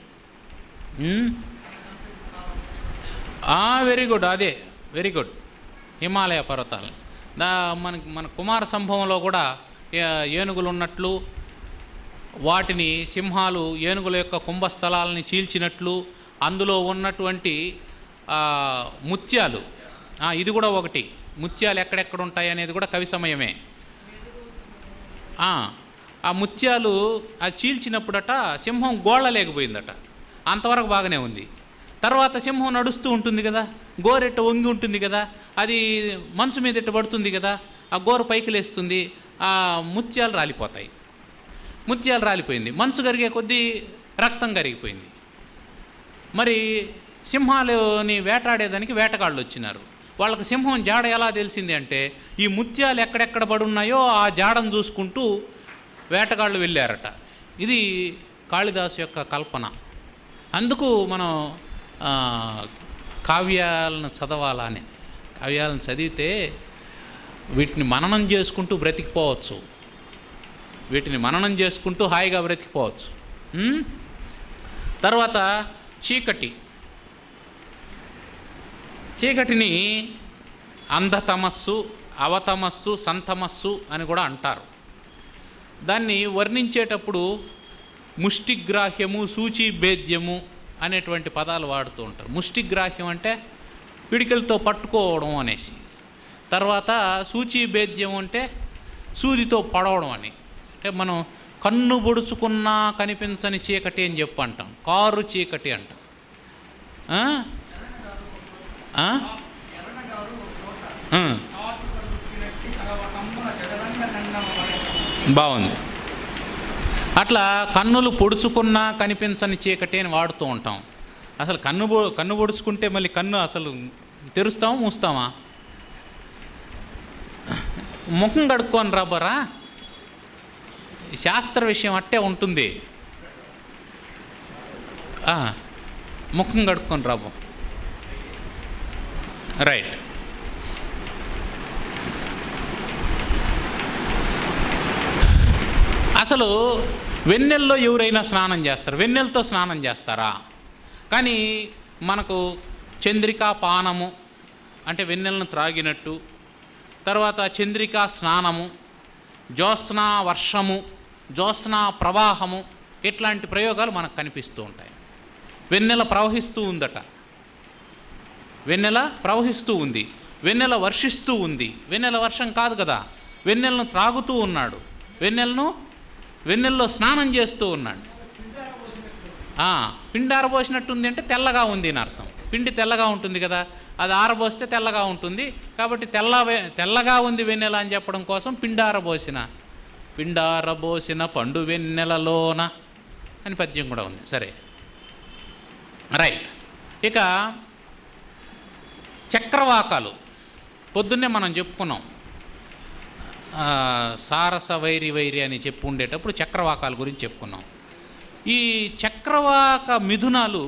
వెరీ గుడ్ అదే వెరీ గుడ్ హిమాలయ పర్వతాలు దా మనకి మన కుమార సంభవంలో కూడా ఏ- ఏనుగులు ఉన్నట్లు వాటిని సింహాలు ఏనుగుల యొక్క కుంభస్థలాలని చీల్చినట్లు అందులో ఉన్నటువంటి ఆ, ముత్యాలు ఆ, ఇది కూడా ఒకటి ముత్యాలు ఎక్కడెక్కడ ఉంటాయి అనేది కూడా కవి సమయమే ఆ, ఆ ముత్యాలు ఆ చీల్చినప్పుడట సింహం గోళ్ళ లేకపోయిందట అంతవరకు బాగానే ఉంది తర్వాత సింహం నడుస్తూ ఉంటుంది కదా గోరెట్ట వంగి ఉంటుంది కదా అది మంచు మీద ఇట్ట పడుతుంది కదా ఆ గోర పైకి లేస్తుంది ఆ ముత్యాలు రాలిపోతాయి ముత్యాలు రాలిపోయింది మంచు కరిగే కొద్దీ రక్తం కరిగిపోయింది మరి సింహాలని వేటాడేదానికి వేటగాళ్ళు వచ్చినారు వాళ్ళకి సింహం జాడ ఎలా తెలిసింది అంటే ఈ ముత్యాలు ఎక్కడెక్కడ పడున్నాయో ఆ జాడను చూసుకుంటూ వేటగాళ్ళు వెళ్ళారట ఇది కాళిదాసు యొక్క కల్పన అందుకు మనం ఆ, కావ్యాలను చదవాలని కావ్యాలను చదివితే వీటిని మననం చేసుకుంటూ బ్రతికిపోవచ్చు వీటిని మననం చేసుకుంటూ హాయిగా బ్రతికిపోవచ్చు ఉమ్? తర్వాత చీకటి చీకటిని అంధతమస్సు అవతమస్సు సంతమస్సు అని కూడా అంటారు దాన్ని వర్ణించేటప్పుడు ముష్టిగ్రాహ్యము సూచీభేద్యము అనేటువంటి పదాలు వాడుతూ ఉంటారు ముష్టిగ్రాహ్యం అంటే పిడికలతో పట్టుకోవడం అనేసి తర్వాత సూచీభేద్యం అంటే సూదితో పడవడం అని అంటే మనం కన్ను పొడుచుకున్నా కనిపించని చీకటి అని చెప్పి అంటాం కారు చీకటి అంటాం ఆ? ఆ? ఆ. బాగుంది అట్లా కన్నులు పొడుచుకున్నా కనిపించని చీకటి అని వాడుతూ ఉంటాం అసలు కన్ను పొ- కన్ను పొడుచుకుంటే మళ్ళీ కన్ను అసలు తెరుస్తామా మూస్తామా ముఖం కడుక్కొని రబ్బరా శాస్త్ర విషయం అట్టే ఉంటుంది ఆ, ముఖం కడుక్కొని రాబో రైట్ అసలు వెన్నెల్లో ఎవరైనా స్నానం చేస్తారు వెన్నెలతో స్నానం చేస్తారా కానీ మనకు చంద్రికా పానము అంటే వెన్నెలను త్రాగినట్టు తర్వాత చంద్రికా స్నానము జ్యోత్స్నా వర్షము జ్యోత్స్నా ప్రవాహము ఇట్లాంటి ప్రయోగాలు మనకు కనిపిస్తూ ఉంటాయి వెన్నెల ప్రవహిస్తూ ఉందట వెన్నెల ప్రవహిస్తూ ఉంది వెన్నెల వర్షిస్తూ ఉంది వెన్నెల వర్షం కాదు కదా వెన్నెలను త్రాగుతూ ఉన్నాడు వెన్నెలను వెన్నెల్లో స్నానం చేస్తూ ఉన్నాడు ఆ, పిండి ఆరబోసినట్టుంది అంటే తెల్లగా ఉంది అని అర్థం పిండి తెల్లగా ఉంటుంది కదా అది ఆరబోస్తే తెల్లగా ఉంటుంది కాబట్టి తెల్ల వె- తెల్లగా ఉంది వెన్నెల అని చెప్పడం కోసం పిండి ఆరబోసిన పిండారబోసిన పండు వెన్నెలలోన అని పద్యం కూడా ఉంది సరే రైట్ ఇక చక్రవాకాలు పొద్దున్నే మనం చెప్పుకున్నాం ఆ, సారస వైరి వైరి అని చెప్పు ఉండేటప్పుడు చక్రవాకాల గురించి చెప్పుకున్నాం ఈ చక్రవాక మిథునాలు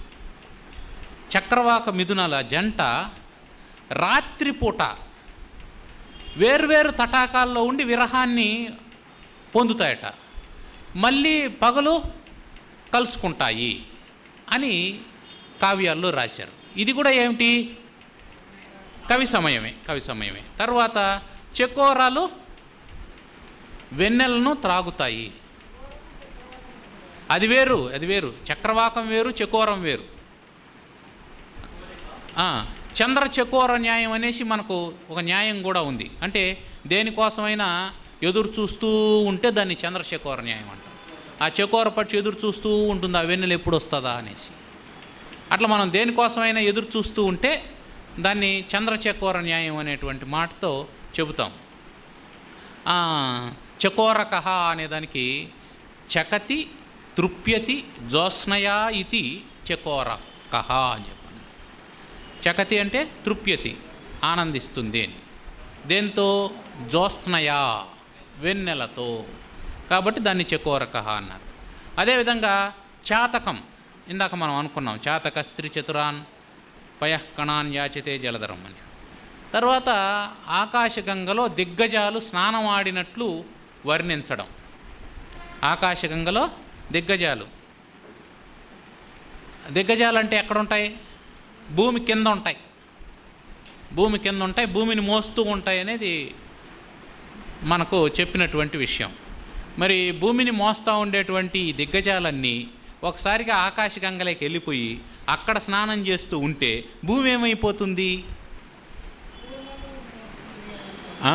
చక్రవాక మిథునాల జంట రాత్రిపూట వేర్వేరు తటాకాల్లో ఉండి విరహాన్ని పొందుతాయట మళ్ళీ పగలు కలుసుకుంటాయి అని కావ్యాల్లో రాశారు ఇది కూడా ఏమిటి కవి సమయమే కవి సమయమే తర్వాత చెకోరాలు వెన్నెలను త్రాగుతాయి అది వేరు అది వేరు చక్రవాకం వేరు చకోరం వేరు ఆ, చంద్ర చకోర న్యాయం అనేసి మనకు ఒక న్యాయం కూడా ఉంది అంటే దేనికోసమైనా ఎదురు చూస్తూ ఉంటే దాన్ని చంద్రశేఖర న్యాయం అంటాం ఆ చకోర పక్షి ఎదురు చూస్తూ ఉంటుంది ఆ వెన్నెలు ఎప్పుడు వస్తుందా అనేసి అట్లా మనం దేనికోసమైనా ఎదురు చూస్తూ ఉంటే దాన్ని చంద్రచకోర న్యాయం అనేటువంటి మాటతో చెబుతాం ఆ, చకోరకహ అనేదానికి చకతి తృప్యతి జోస్నయా ఇది చకోరకహ అని చెప్పండి చకతి అంటే తృప్యతి ఆనందిస్తుంది అని దేంతో జోస్నయా వెన్నెలతో కాబట్టి దాన్ని చకోరకహ అన్నారు అదేవిధంగా చాతకం ఇందాక మనం అనుకున్నాం చాతక స్త్రీ చతురాన్ పయఃకణాన్ యాచితే జలధరం అని తర్వాత ఆకాశగంగలో దిగ్గజాలు స్నానం ఆడినట్లు వర్ణించడం ఆకాశగంగలో దిగ్గజాలు దిగ్గజాలు అంటే ఎక్కడ ఉంటాయి భూమి కింద ఉంటాయి భూమి కింద ఉంటాయి భూమిని మోస్తూ ఉంటాయి అనేది మనకు చెప్పినటువంటి విషయం మరి భూమిని మోస్తూ ఉండేటువంటి ఈ దిగ్గజాలన్నీ ఒకసారిగా ఆకాశగంగలోకి వెళ్ళిపోయి అక్కడ స్నానం చేస్తూ ఉంటే భూమి ఏమైపోతుంది ఆ?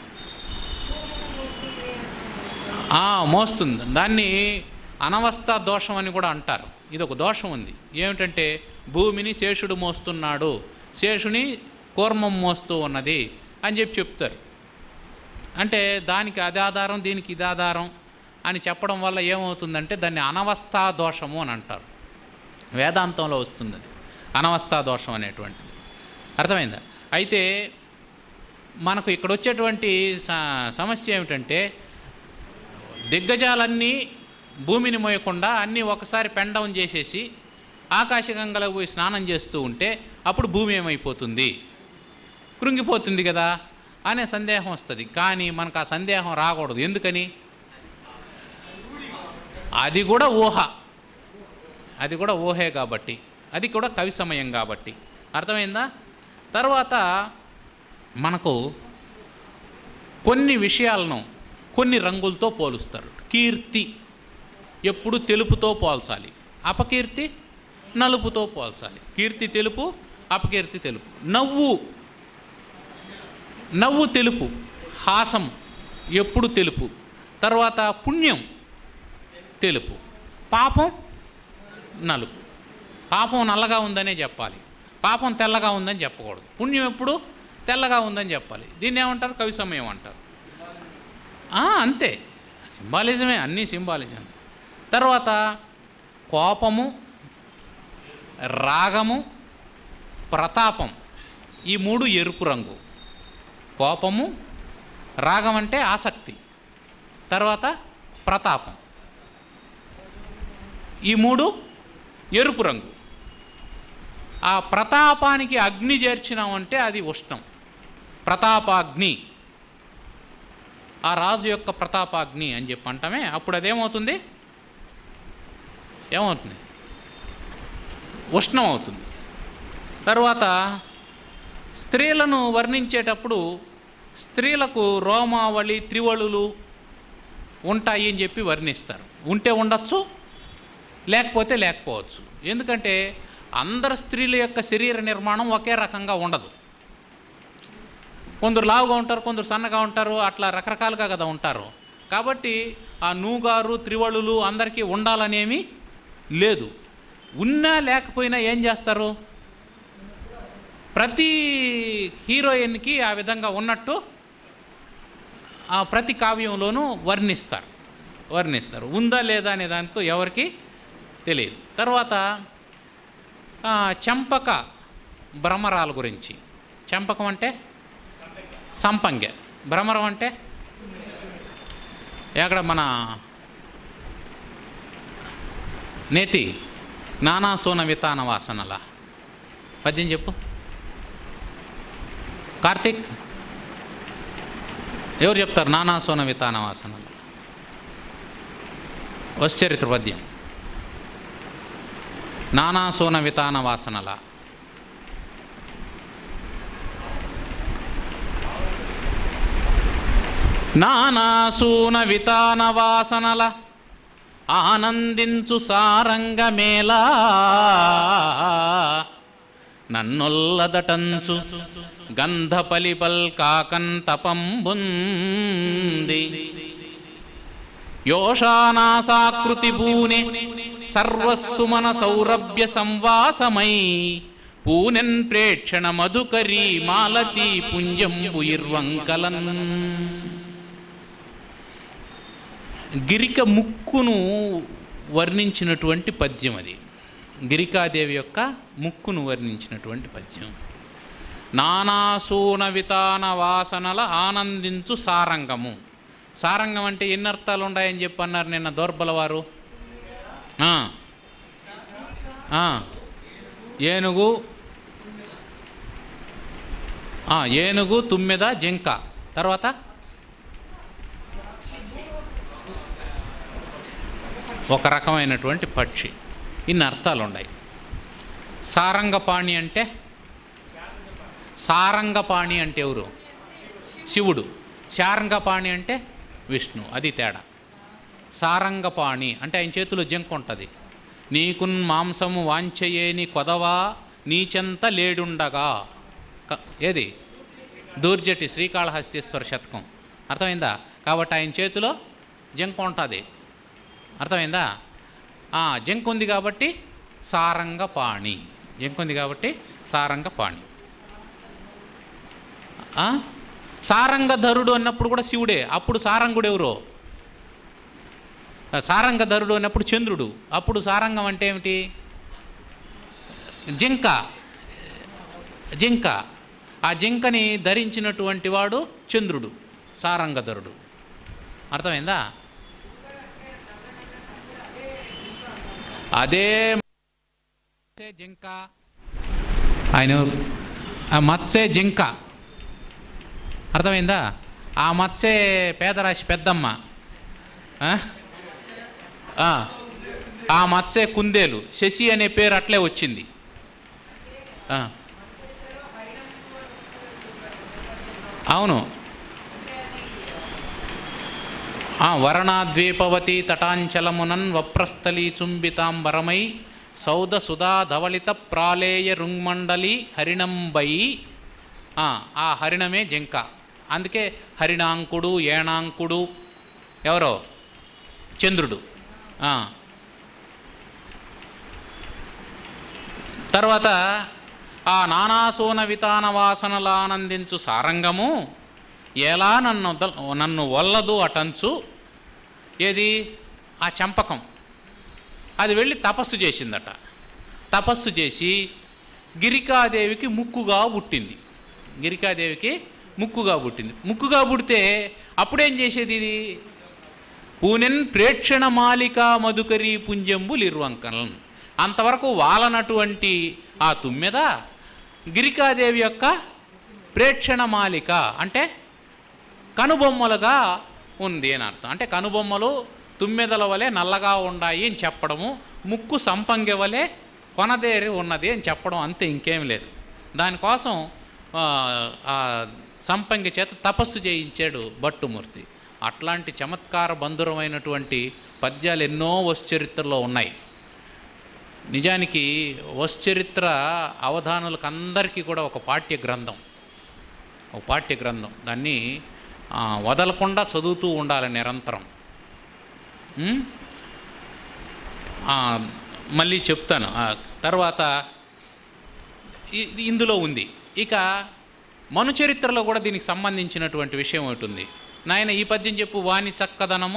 ఆ, మోస్తుంది దాన్ని అనవస్థ దోషం అని కూడా అంటారు ఇది ఒక దోషం ఉంది ఏమిటంటే భూమిని శేషుడు మోస్తున్నాడు శేషుని కూర్మం మోస్తూ ఉన్నది అని చెప్పి చెప్తారు అంటే దానికి అది ఆధారం దీనికి ఇది ఆధారం అని చెప్పడం వల్ల ఏమవుతుందంటే దాన్ని అనవస్థా దోషము అని అంటారు వేదాంతంలో వస్తుంది అది అనవస్థా దోషం అనేటువంటిది అర్థమైందా అయితే మనకు ఇక్కడ వచ్చేటువంటి స- సమస్య ఏమిటంటే దిగ్గజాలన్నీ భూమిని మోయకుండా అన్నీ ఒకసారి పెండౌన్ చేసేసి ఆకాశగంగలో పోయి స్నానం చేస్తూ ఉంటే అప్పుడు భూమి ఏమైపోతుంది కృంగిపోతుంది కదా అనే సందేహం వస్తుంది కానీ మనకు ఆ సందేహం రాకూడదు ఎందుకని అది కూడా ఊహ అది కూడా ఊహే కాబట్టి అది కూడా కవి సమయం కాబట్టి అర్థమైందా తర్వాత మనకు కొన్ని విషయాలను కొన్ని రంగులతో పోలుస్తారు కీర్తి ఎప్పుడు తెలుపుతో పోల్చాలి అపకీర్తి నలుపుతో పోల్చాలి కీర్తి తెలుపు అపకీర్తి తెలుపు నవ్వు నవ్వు తెలుపు హాసం ఎప్పుడు తెలుపు తర్వాత పుణ్యం తెలుపు పాపం నలుపు పాపం నల్లగా ఉందనే చెప్పాలి పాపం తెల్లగా ఉందని చెప్పకూడదు పుణ్యం ఎప్పుడు తెల్లగా ఉందని చెప్పాలి దీన్ని ఏమంటారు కవి సమయం అంటారు ఆ, అంతే సింబాలిజమే అన్నీ సింబాలిజం తర్వాత కోపము రాగము ప్రతాపం ఈ మూడు ఎరుపు రంగు కోపము రాగం అంటే ఆసక్తి తర్వాత ప్రతాపం ఈ మూడు ఎరుపు రంగు ఆ ప్రతాపానికి అగ్ని చేర్చినామంటే అది ఉష్ణం ప్రతాపాగ్ని ఆ రాజు యొక్క ప్రతాపాగ్ని అని చెప్పి అంటామే అప్పుడు అదేమవుతుంది ఏమవుతుంది ఉష్ణం అవుతుంది తర్వాత స్త్రీలను వర్ణించేటప్పుడు స్త్రీలకు రోమావళి త్రివళులు ఉంటాయి అని చెప్పి వర్ణిస్తారు ఉంటే ఉండొచ్చు లేకపోతే లేకపోవచ్చు ఎందుకంటే అందరు స్త్రీల యొక్క శరీర నిర్మాణం ఒకే రకంగా ఉండదు కొందరు లావుగా ఉంటారు కొందరు సన్నగా ఉంటారు అట్లా రకరకాలుగా కదా ఉంటారు కాబట్టి ఆ నూగారు త్రివళులు అందరికీ ఉండాలనేమి లేదు ఉన్నా లేకపోయినా ఏం చేస్తారు ప్రతి హీరోయిన్కి ఆ విధంగా ఉన్నట్టు ఆ ప్రతి కావ్యంలోనూ వర్ణిస్తారు వర్ణిస్తారు ఉందా లేదా అనే దాంతో ఎవరికి తెలియదు తర్వాత ఆ, చంపక భ్రమరాల గురించి చంపకం అంటే సంపంగ భ్రమరం అంటే ఎక్కడ మన నేతి నానాసోన వితాన వాసనల పద్యం చెప్పు కార్తీక్ ఎవరు చెప్తారు నానాసోన వితాన వాసనలు వశ్చరిత్ర పద్యం నానాసోన వితాన వాసనల నానాసూన వితాన వాసనల ఆనందించు సారంగమేలా నన్నొల్లదటంచు గంధపలిపల్ కాకంతపంబుంది యోషానాసాకృతి భూనే సర్వస్సుమన సౌరభ్య సంవాసమై పూనెన్ ప్రేక్షణ మధుకరీ మాలతీ పుంజంబు ఇర్వంకలన్ గిరిక ముక్కును వర్ణించినటువంటి పద్యం అది గిరికాదేవి యొక్క ముక్కును వర్ణించినటువంటి పద్యం నానాసూన వితాన వాసనల ఆనందించు సారంగము సారంగం అంటే ఎన్ని అర్థాలు ఉన్నాయని చెప్పి అన్నారు నిన్న దోర్బల వారు ఆ. ఆ. ఏనుగు ఆ, ఏనుగు తుమ్మెద జింక తర్వాత ఒక రకమైనటువంటి పక్షి ఇన్ని అర్థాలు ఉన్నాయి సారంగపాణి అంటే సారంగపాణి అంటే ఎవరు శివుడు శారంగపాణి అంటే విష్ణు అది తేడా సారంగపాణి అంటే ఆయన చేతిలో జంక ఉంటుంది నీకున్ మాంసము వాంఛయేని కొదవా నీచెంత లేడుండగా క- ఏది దూర్జటి శ్రీకాళహస్తీశ్వర శతకం అర్థమైందా కాబట్టి ఆయన చేతిలో జంక ఉంటుంది అర్థమైందా ఆ, జంక్ ఉంది కాబట్టి సారంగపాణి జంక్ ఉంది కాబట్టి సారంగపాణి ఆ? సారంగధరుడు అన్నప్పుడు కూడా శివుడే అప్పుడు సారంగుడు ఎవరో సారంగధరుడు అన్నప్పుడు చంద్రుడు అప్పుడు సారంగం అంటే ఏమిటి జింక జింక ఆ జింకని ధరించినటువంటి వాడు చంద్రుడు సారంగధరుడు అర్థమైందా అదే మత్స్య జింక ఆయన ఎవరు? ఆ మత్స్య జింక అర్థమైందా ఆ మత్స్య పేదరాశి పెద్దమ్మ ఆ? ఆ. ఆ మత్స్య కుందేలు శశి అనే పేరు అట్లే వచ్చింది ఆ. అవును ఆ, వరణాద్వీపవతి తటాంచలమునన్ వప్రస్థలీ చుంబితాంబరమై సౌద సుధా ధవళిత ప్రాళేయ రుంగ్మండలి హరిణంబై ఆ, ఆ హరిణమే జింక అందుకే హరిణాంకుడు ఏణాంకుడు ఎవరో చంద్రుడు ఆ. తర్వాత ఆ నానాసోన వితాన వాసనలు ఆనందించు సారంగము ఎలా నన్ను వదల- నన్ను వల్లదు అటంచు ఏది ఆ చంపకం అది వెళ్ళి తపస్సు చేసిందట తపస్సు చేసి గిరికాదేవికి ముక్కుగా పుట్టింది గిరికాదేవికి ముక్కుగా పుట్టింది ముక్కుగా పుడితే అప్పుడేం చేసేది ఇది పూనెన్ ప్రేక్షణ మాలిక మధుకరి పుంజంబు లిర్వంకలం అంతవరకు వాలనటువంటి ఆ తుమ్మెద గిరికాదేవి యొక్క ప్రేక్షణ మాలిక అంటే కనుబొమ్మలుగా ఉంది అని అర్థం అంటే కనుబొమ్మలు తుమ్మెదల వలె నల్లగా ఉన్నాయి అని చెప్పడము ముక్కు సంపంగె వలె కొనదేరి ఉన్నది అని చెప్పడం అంతే ఇంకేం లేదు దానికోసం ఆ, ఆ సంపంగి చేత తపస్సు చేయించాడు భట్టుమూర్తి అట్లాంటి చమత్కార బంధురమైనటువంటి పద్యాలు ఎన్నో వశ్చరిత్రలో ఉన్నాయి నిజానికి వశ్చరిత్ర అవధానులకు అందరికీ కూడా ఒక పాఠ్య గ్రంథం ఒక పాఠ్య గ్రంథం దాన్ని ఆ, వదలకుండా చదువుతూ ఉండాలి నిరంతరం ఉం? ఆ, మళ్ళీ చెప్తాను ఆ, తర్వాత ఇ- ఇది ఇందులో ఉంది ఇక మను చరిత్రలో కూడా దీనికి సంబంధించినటువంటి విషయం ఒకటి ఉంది నాయన ఈ పద్యం చెప్పు వాణి చక్కదనము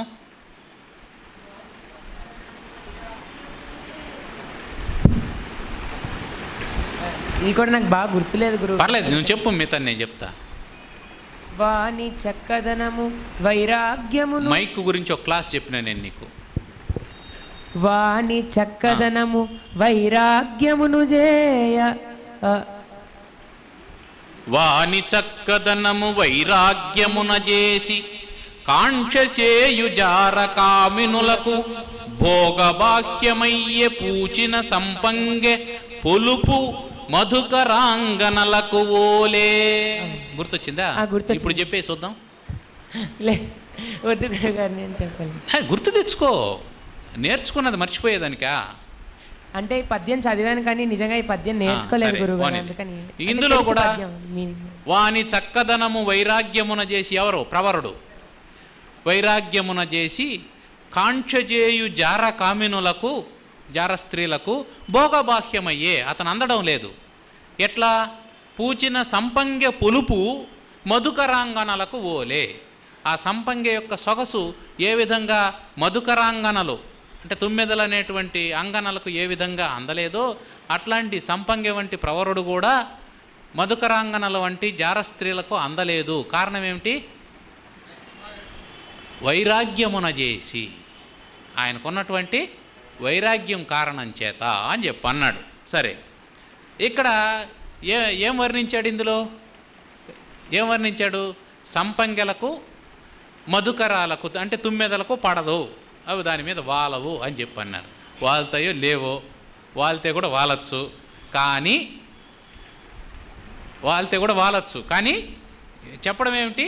ఇది కూడా నాకు బాగా గుర్తులేదు గురువు పర్లేదు నువ్వు చెప్పు మిగతా నేను చెప్తా వాని చక్కదనము వైరాగ్యమును మైక్ గురించి ఒక క్లాస్ చెప్పిన నేను నీకు వాని చక్కదనము వైరాగ్యమును చేయ ఆ, వాని చక్కదనము వైరాగ్యమున చేసి కాంక్షసేయుజార కామినులకు భోగబాహ్యమయ్యే పూచిన సంపంగె పొలుపు మధుకరాంగనలకు ఓలే గుర్తొచ్చిందా ఆ, గుర్తొచ్చింది. ఇప్పుడు చెప్పే చూద్దాం లే వద్దు గురువు గారు నేను చెప్పాలి హే, గుర్తు తెచ్చుకో నేర్చుకున్నది మర్చిపోయేదానికా అంటే ఈ పద్యం చదివాను కానీ నిజంగా ఈ పద్యం నేర్చుకోలేదు సరే, గురువు గారు పోనీ. అందుకని ఇందులో అంటే తెలుసు కూడా పద్యం, meaning. వాని చక్కదనము వైరాగ్యమున చేసి ఎవరు ప్రవరుడు వైరాగ్యమున చేసి కాంక్షజేయు జార కామినులకు జార స్త్రీలకు భోగబాహ్యమయ్యే అతను అందడం లేదు ఎట్లా పూచిన సంపంగె పొలుపు మధుకరాంగనలకు ఓలే ఆ సంపంగె యొక్క సొగసు ఏ విధంగా మధుకరాంగనలు అంటే తుమ్మెదలు అనేటువంటి అంగనలకు ఏ విధంగా అందలేదో అట్లాంటి సంపంగె వంటి ప్రవరుడు కూడా మధుకరాంగనల వంటి జార స్త్రీలకు అందలేదు కారణం ఏమిటి వైరాగ్యమున చేసి ఆయనకున్నటువంటి వైరాగ్యం కారణం చేత అని చెప్పి అన్నాడు సరే ఇక్కడ ఏ ఏం వర్ణించాడు ఇందులో ఏం వర్ణించాడు సంపంగెలకు మధుకరాలకు అంటే తుమ్మెదలకు పడదు అవి దాని మీద వాలవు అని చెప్పి అన్నారు వాళ్తాయో లేవో వాళ్తే కూడా వాలచ్చు కానీ వాళ్తే కూడా వాలచ్చు కానీ చెప్పడం ఏమిటి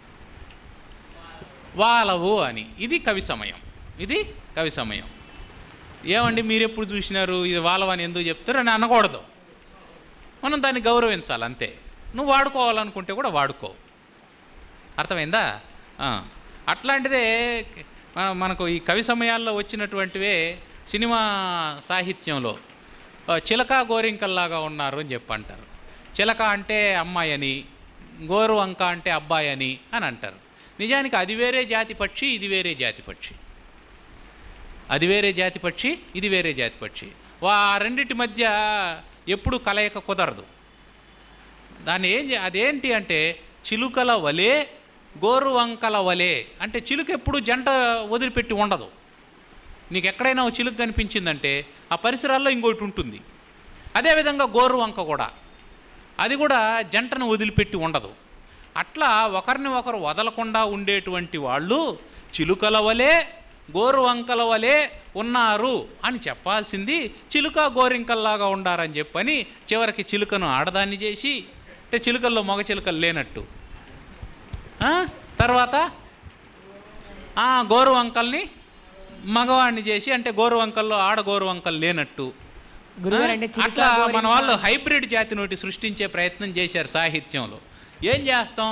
వాలవు అని ఇది కవి సమయం ఇది కవి సమయం ఏమండి మీరు ఎప్పుడు చూసినారు ఇది వాలవని ఎందుకు చెప్తారు అని అనకూడదు మనం దాన్ని గౌరవించాలి అంతే నువ్వు వాడుకోవాలనుకుంటే కూడా వాడుకో అర్థమైందా ఆ. అట్లాంటిదే మన- మనకు ఈ కవి సమయాల్లో వచ్చినటువంటివే సినిమా సాహిత్యంలో ఆ, చిలక గోరింకల్లాగా ఉన్నారు అని చెప్పి అంటారు చిలక అంటే అమ్మాయి అని గోరు అంక అంటే అబ్బాయి అని అని అంటారు నిజానికి అది వేరే జాతి పక్షి ఇది వేరే జాతి పక్షి అది వేరే జాతి పక్షి ఇది వేరే జాతి పక్షి వా ఆ రెండింటి మధ్య ఎప్పుడు కలయిక కుదరదు దాన్ని ఏం చే- అదేంటి అంటే చిలుకల వలే గోరు వంకల వలే అంటే చిలుక ఎప్పుడు జంట వదిలిపెట్టి ఉండదు నీకు ఎక్కడైనా ఓ చిలుక కనిపించిందంటే ఆ పరిసరాల్లో ఇంకోటి ఉంటుంది అదేవిధంగా గోరు వంక కూడా అది కూడా జంటను వదిలిపెట్టి ఉండదు అట్లా ఒకరిని ఒకరు వదలకుండా ఉండేటువంటి వాళ్ళు చిలుకల వలె గోరు వంకల వలె ఉన్నారు అని చెప్పాల్సింది చిలుక గోరింకల్లాగా ఉండారని చెప్పని చివరికి చిలుకను ఆడదాన్ని చేసి అంటే చిలుకల్లో మగ చిలుకలు లేనట్టు ఆ? తర్వాత ఆ గోరు వంకల్ని మగవాడిని చేసి అంటే గోరు వంకల్లో ఆడ గోరు వంకలు లేనట్టు గురుగారు అంటే చిలుక, అట్లా మన గోరింక- వాళ్ళు హైబ్రిడ్ జాతి నోటి సృష్టించే ప్రయత్నం చేశారు సాహిత్యంలో ఏం చేస్తాం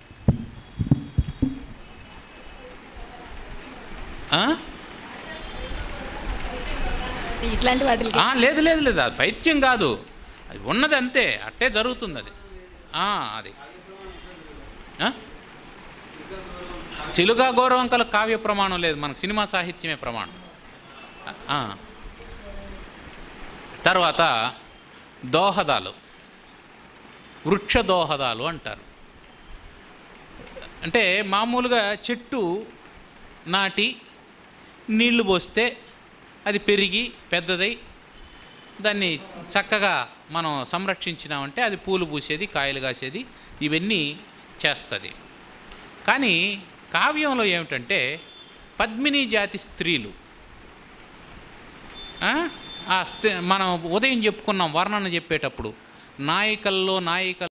ఆ? ఇట్లాంటి వాటికి ఆ, లేదు లేదు లేదు అది పైత్యం కాదు అది ఉన్నది అంతే అట్టే జరుగుతుంది అది ఆ, అది ఆ? చిలుక గౌరవంకల కావ్య ప్రమాణం లేదు మనకు సినిమా సాహిత్యమే ప్రమాణం ఆ. తర్వాత దోహదాలు వృక్ష దోహదాలు అంటారు అంటే మామూలుగా చెట్టు నాటి నీళ్లు పోస్తే అది పెరిగి పెద్దదై దాన్ని చక్కగా మనం సంరక్షించినామంటే అది పూలు పూసేది కాయలు కాసేది ఇవన్నీ చేస్తుంది కానీ కావ్యంలో ఏమిటంటే పద్మిని జాతి స్త్రీలు ఆ? ఆ స్థి మనం ఉదయం చెప్పుకున్నాం వర్ణన చెప్పేటప్పుడు నాయికల్లో నాయిక